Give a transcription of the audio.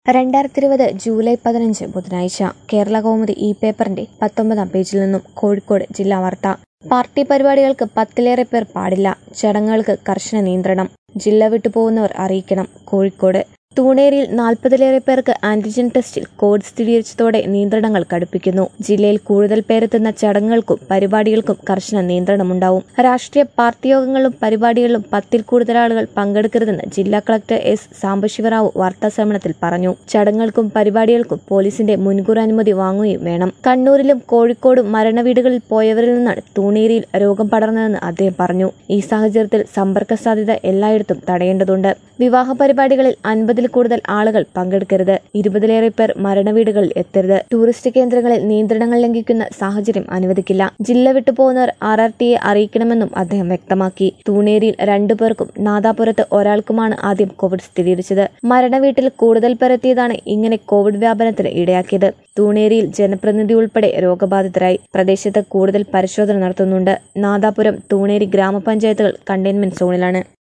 രണ്ടായിരത്തി ഇരുപത് ജൂലൈ പതിനഞ്ച് ബുധനാഴ്ച കേരള കൗമുദി ഇ പേപ്പറിന്റെ പത്തൊമ്പതാം പേജിൽ നിന്നും കോഴിക്കോട് ജില്ലാ വാർത്ത പാർട്ടി പരിപാടികൾക്ക് പത്തിലേറെ പേർ പാടില്ല ചടങ്ങുകൾക്ക് കർശന നിയന്ത്രണം ജില്ല വിട്ടുപോകുന്നവർ അറിയിക്കണം കോഴിക്കോട് തൂണേരിയിൽ നാൽപ്പതിലേറെ പേർക്ക് ആന്റിജൻ ടെസ്റ്റിൽ കോവിഡ് സ്ഥിരീകരിച്ചതോടെ നിയന്ത്രണങ്ങൾ കടുപ്പിക്കുന്നു ജില്ലയിൽ കൂടുതൽ പേരെത്തുന്ന ചടങ്ങുകൾക്കും പരിപാടികൾക്കും കർശന നിയന്ത്രണമുണ്ടാവും രാഷ്ട്രീയ പാർട്ടി യോഗങ്ങളിലും പരിപാടികളിലും പത്തിൽ കൂടുതൽ ആളുകൾ പങ്കെടുക്കരുതെന്ന് ജില്ലാ കളക്ടർ എസ് സാംബശിവറാവു വാർത്താസമ്മേളനത്തിൽ പറഞ്ഞു ചടങ്ങുകൾക്കും പരിപാടികൾക്കും പോലീസിന്റെ മുൻകൂർ അനുമതി വാങ്ങുകയും വേണം കണ്ണൂരിലും കോഴിക്കോടും മരണവീടുകളിൽ പോയവരിൽ നിന്നാണ് തൂണേരിയിൽ രോഗം പടർന്നതെന്ന് അദ്ദേഹം പറഞ്ഞു ഈ സാഹചര്യത്തിൽ സമ്പർക്ക സാധ്യത എല്ലായിടത്തും തടയേണ്ടതുണ്ട് വിവാഹ പരിപാടികളിൽ അൻപതിൽ കൂടുതൽ ആളുകൾ പങ്കെടുക്കരുത് ഇരുപതിലേറെ പേർ മരണവീടുകളിൽ എത്തരുത് ടൂറിസ്റ്റ് കേന്ദ്രങ്ങളിൽ നിയന്ത്രണങ്ങൾ ലംഘിക്കുന്ന സാഹചര്യം അനുവദിക്കില്ല ജില്ല വിട്ടുപോകുന്നവർ ആർ ആർ ടിയെ അറിയിക്കണമെന്നും അദ്ദേഹം വ്യക്തമാക്കി തൂണേരിയിൽ രണ്ടു പേർക്കും നാദാപുരത്ത് ഒരാൾക്കുമാണ് ആദ്യം കോവിഡ് സ്ഥിരീകരിച്ചത് മരണവീട്ടിൽ കൂടുതൽ പേർ എത്തിയതാണ് ഇങ്ങനെ കോവിഡ് വ്യാപനത്തിന് ഇടയാക്കിയത് തൂണേരിയിൽ ജനപ്രതിനിധി ഉൾപ്പെടെ രോഗബാധിതരായി പ്രദേശത്ത് കൂടുതൽ പരിശോധന നടത്തുന്നുണ്ട് നാദാപുരം തൂണേരി ഗ്രാമപഞ്ചായത്തുകൾ കണ്ടെയ്ൻമെന്റ് സോണിലാണ്